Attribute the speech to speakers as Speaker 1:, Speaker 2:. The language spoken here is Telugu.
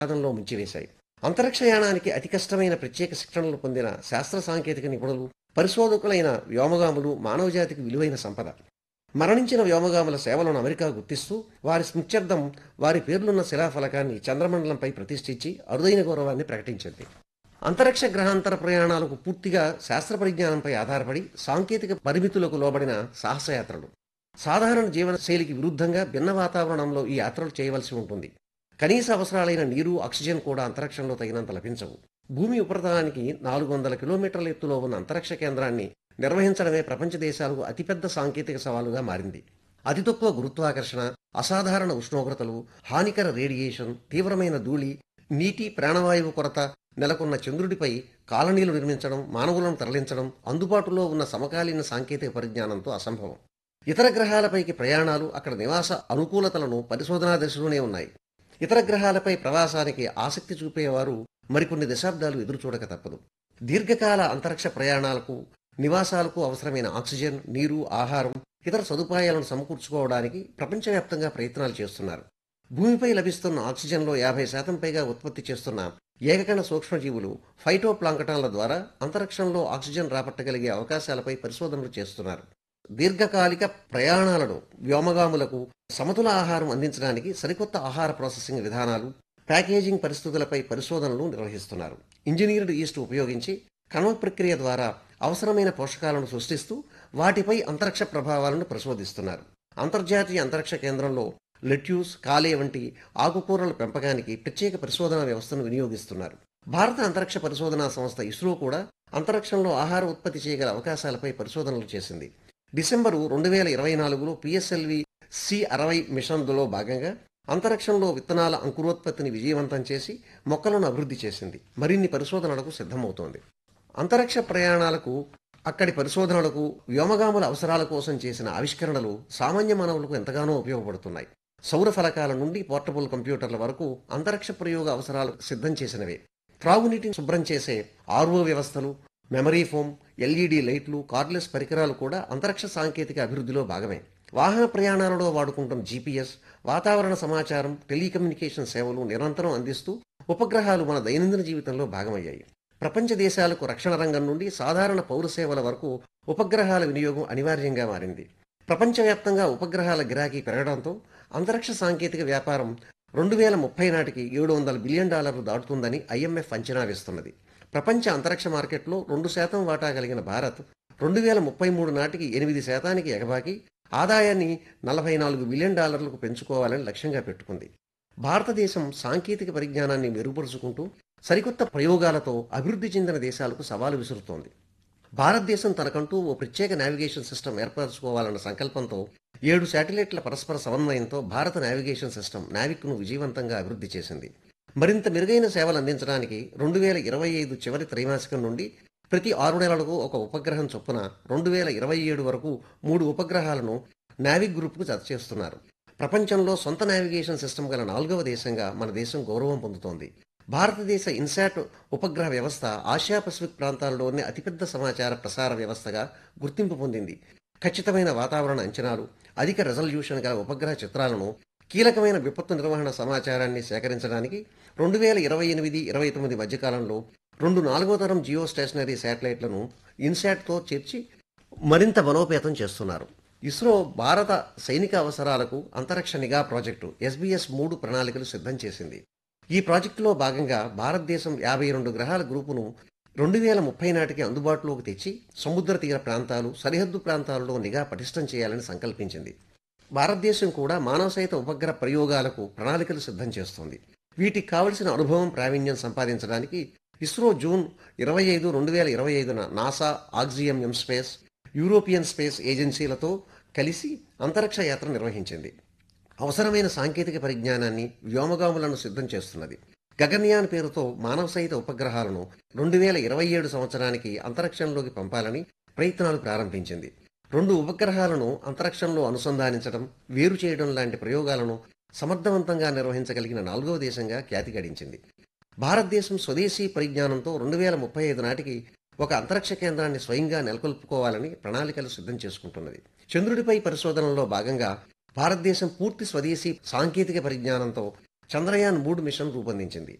Speaker 1: విషాదంలో ముంచివేశాయి అంతరిక్షయానానికి అతి కష్టమైన ప్రత్యేక శిక్షణలు పొందిన శాస్త్ర సాంకేతిక నిపుణులు పరిశోధకులైన వ్యోమగాములు మానవజాతికి విలువైన సంపద మరణించిన వ్యోమగాముల సేవలను అమెరికా గుర్తిస్తూ వారి స్మృత్యర్థం వారి పేర్లున్న శిలాఫలకాన్ని చంద్రమండలంపై ప్రతిష్ఠించి అరుదైన గౌరవాన్ని ప్రకటించింది అంతరిక్ష గ్రహాంతర ప్రయాణాలకు పూర్తిగా శాస్త్ర పరిజ్ఞానంపై ఆధారపడి సాంకేతిక పరిమితులకు లోబడిన సాహసయాత్రలు సాధారణ జీవన శైలికి విరుద్ధంగా భిన్న వాతావరణంలో ఈ యాత్రలు చేయవలసి ఉంటుంది కనీస అవసరాలైన నీరు ఆక్సిజన్ కూడా అంతరిక్షంలో తగినంత లభించవు భూమి ఉపరితలానికి నాలుగు వందల కిలోమీటర్ల ఎత్తులో ఉన్న అంతరిక్ష కేంద్రాన్ని నిర్వహించడమే ప్రపంచ దేశాలకు అతిపెద్ద సాంకేతిక సవాలుగా మారింది అతి తక్కువ గురుత్వాకర్షణ అసాధారణ ఉష్ణోగ్రతలు హానికర రేడియేషన్ తీవ్రమైన ధూళి నీటి ప్రాణవాయువు కొరత నెలకొన్న చంద్రుడిపై కాలనీలు నిర్మించడం మానవులను తరలించడం అందుబాటులో ఉన్న సమకాలీన సాంకేతిక పరిజ్ఞానంతో అసంభవం ఇతర గ్రహాలపైకి ప్రయాణాలు అక్కడ నివాస అనుకూలతలను పరిశోధనా దశలోనే ఉన్నాయి ఇతర గ్రహాలపై ప్రవాసానికి ఆసక్తి చూపేవారు మరికొన్ని దశాబ్దాలు ఎదురుచూడక తప్పదు దీర్ఘకాల అంతరిక్ష ప్రయాణాలకు నివాసాలకు అవసరమైన ఆక్సిజన్ నీరు ఆహారం ఇతర సదుపాయాలను సమకూర్చుకోవడానికి ప్రపంచవ్యాప్తంగా ప్రయత్నాలు చేస్తున్నారు భూమిపై లభిస్తున్న ఆక్సిజన్లో యాభై శాతం పైగా ఉత్పత్తి చేస్తున్న ఏకకణ సూక్ష్మజీవులు ఫైటోప్లాంకటాన్ల ద్వారా అంతరిక్షంలో ఆక్సిజన్ రాబట్టగలిగే అవకాశాలపై పరిశోధనలు చేస్తున్నారు దీర్ఘకాలిక ప్రయాణాలను వ్యోమగాములకు సమతుల ఆహారం అందించడానికి సరికొత్త ఆహార ప్రాసెసింగ్ విధానాలు ప్యాకేజింగ్ పరిస్థితులపై పరిశోధనలు నిర్వహిస్తున్నారు ఇంజనీర్డ్ ఈస్ట్ ఉపయోగించి కణవ ప్రక్రియ ద్వారా అవసరమైన పోషకాలను సృష్టిస్తూ వాటిపై అంతరిక్ష ప్రభావాలను పరిశోధిస్తున్నారు అంతర్జాతీయ అంతరిక్ష కేంద్రంలో లెట్యూస్ కాలే వంటి ఆకుకూరల పెంపకానికి ప్రత్యేక పరిశోధనా వ్యవస్థను వినియోగిస్తున్నారు భారత అంతరిక్ష పరిశోధనా సంస్థ ఇస్రో కూడా అంతరిక్షంలో ఆహార ఉత్పత్తి చేయగల అవకాశాలపై పరిశోధనలు చేసింది డిసెంబరు రెండు వేల ఇరవై నాలుగులో పిఎస్ఎల్వి సి అరవై మిషన్లో భాగంగా అంతరిక్షంలో విత్తనాల అంకురోత్పత్తిని విజయవంతం చేసి మొక్కలను అభివృద్ధి చేసింది మరిన్ని పరిశోధనలకు సిద్ధమవుతోంది అంతరిక్ష ప్రయాణాలకు అక్కడి పరిశోధనలకు వ్యోమగాముల అవసరాల కోసం చేసిన ఆవిష్కరణలు సామాన్య మానవులకు ఎంతగానో ఉపయోగపడుతున్నాయి సౌర ఫలకాల నుండి పోర్టబుల్ కంప్యూటర్ల వరకు అంతరిక్ష ప్రయోగ అవసరాలు సిద్ధం చేసినవే త్రాగునీటిని శుభ్రం చేసే ఆర్ఓ వ్యవస్థలు మెమరీ ఫోమ్ ఎల్ఈడి లైట్లు కార్డ్లెస్ పరికరాలు కూడా అంతరిక్ష సాంకేతిక అభివృద్ధిలో భాగమే వాహన ప్రయాణాలలో వాడుకుంటున్న జీపీఎస్ వాతావరణ సమాచారం టెలికమ్యూనికేషన్ సేవలు నిరంతరం అందిస్తూ ఉపగ్రహాలు మన దైనందిన జీవితంలో భాగమయ్యాయి ప్రపంచ దేశాలకు రక్షణ రంగం నుండి సాధారణ పౌర సేవల వరకు ఉపగ్రహాల వినియోగం అనివార్యంగా మారింది ప్రపంచవ్యాప్తంగా ఉపగ్రహాల గిరాకీ పెరగడంతో అంతరిక్ష సాంకేతిక వ్యాపారం రెండు వేల ముప్పై నాటికి ఏడు వందల బిలియన్ డాలర్లు దాటుతుందని ఐఎంఎఫ్ అంచనా వేస్తున్నది ప్రపంచ అంతరిక్ష మార్కెట్లో రెండు శాతం వాటా కలిగిన భారత్ రెండు వేల ముప్పై మూడు నాటికి ఎనిమిది శాతానికి ఎగబాకి ఆదాయాన్ని నలభై నాలుగు బిలియన్ డాలర్లకు పెంచుకోవాలని లక్ష్యంగా పెట్టుకుంది భారతదేశం సాంకేతిక పరిజ్ఞానాన్ని మెరుగుపరుచుకుంటూ సరికొత్త ప్రయోగాలతో అభివృద్ధి చెందిన దేశాలకు సవాలు విసురుతోంది భారతదేశం తనకంటూ ఓ ప్రత్యేక నావిగేషన్ సిస్టమ్ ఏర్పరచుకోవాలన్న సంకల్పంతో ఏడు శాటిలైట్ల పరస్పర సమన్వయంతో భారత నావిగేషన్ సిస్టమ్ నావిక్ను విజయవంతంగా అభివృద్ధి చేసింది మరింత మెరుగైన సేవలు అందించడానికి రెండు వేల ఇరవై ఐదు చివరి త్రైమాసికం నుండి ప్రతి ఆరు నెలలకు ఒక ఉపగ్రహం చొప్పున రెండు వేల ఇరవై ఏడు వరకు మూడు ఉపగ్రహాలను నావిక్ గ్రూప్కు జత చేస్తున్నారు ప్రపంచంలో సొంత నావిగేషన్ సిస్టమ్ గల నాలుగవ దేశంగా మన దేశం గౌరవం పొందుతోంది భారతదేశ ఇన్సాట్ ఉపగ్రహ వ్యవస్థ ఆసియా పసిఫిక్ ప్రాంతాల్లోనే అతిపెద్ద సమాచార ప్రసార వ్యవస్థగా గుర్తింపు పొందింది ఖచ్చితమైన వాతావరణ అంచనాలు అధిక రెజల్యూషన్ గల ఉపగ్రహ చిత్రాలను కీలకమైన విపత్తు నిర్వహణ సమాచారాన్ని సేకరించడానికి రెండు వేల ఇరవై ఎనిమిది ఇరవై తొమ్మిది మధ్యకాలంలో రెండు నాలుగో తరం జియో స్టేషనరీ శాటిలైట్లను ఇన్సాట్తో చేర్చి మరింత బలోపేతం చేస్తున్నారు ఇస్రో భారత సైనిక అవసరాలకు అంతరిక్ష నిఘా ప్రాజెక్టు ఎస్బీఎస్ మూడు ప్రణాళికలు సిద్ధం చేసింది ఈ ప్రాజెక్టులో భాగంగా భారతదేశం యాభై రెండు గ్రహాల గ్రూపును రెండు వేల ముప్పై నాటికి అందుబాటులోకి తెచ్చి సముద్ర తీర ప్రాంతాలు సరిహద్దు ప్రాంతాలలో నిఘా పటిష్టం చేయాలని సంకల్పించింది భారతదేశం కూడా మానవ సహిత ఉపగ్రహ ప్రయోగాలకు ప్రణాళికలు సిద్ధం చేస్తోంది వీటికి కావలసిన అనుభవం ప్రావీణ్యం సంపాదించడానికి ఇస్రో జూన్ ఇరవై ఐదు రెండు వేల ఇరవై ఐదున నాసా ఆక్సియం ఎం స్పేస్ యూరోపియన్ స్పేస్ ఏజెన్సీలతో కలిసి అంతరిక్ష యాత్ర నిర్వహించింది అవసరమైన సాంకేతిక పరిజ్ఞానాన్ని వ్యోమగాములను సిద్ధం చేస్తున్నది గగన్యాన్ పేరుతో మానవ సహిత ఉపగ్రహాలను రెండు వేల ఇరవై ఏడు సంవత్సరానికి అంతరిక్షంలోకి పంపాలని ప్రయత్నాలు ప్రారంభించింది రెండు ఉపగ్రహాలను అంతరిక్షంలో అనుసంధానించడం వేరు చేయడం లాంటి ప్రయోగాలను సమర్థవంతంగా నిర్వహించగలిగిన నాలుగవ దేశంగా ఖ్యాతి గడించింది భారతదేశం స్వదేశీ పరిజ్ఞానంతో రెండు వేల ముప్పై ఐదు నాటికి ఒక అంతరిక్ష కేంద్రాన్ని స్వయంగా నెలకొల్పుకోవాలని ప్రణాళికలు సిద్ధం చేసుకుంటున్నది చంద్రుడిపై పరిశోధనలో భాగంగా భారతదేశం పూర్తి స్వదేశీ సాంకేతిక పరిజ్ఞానంతో చంద్రయాన్ మూడు మిషన్ రూపొందించింది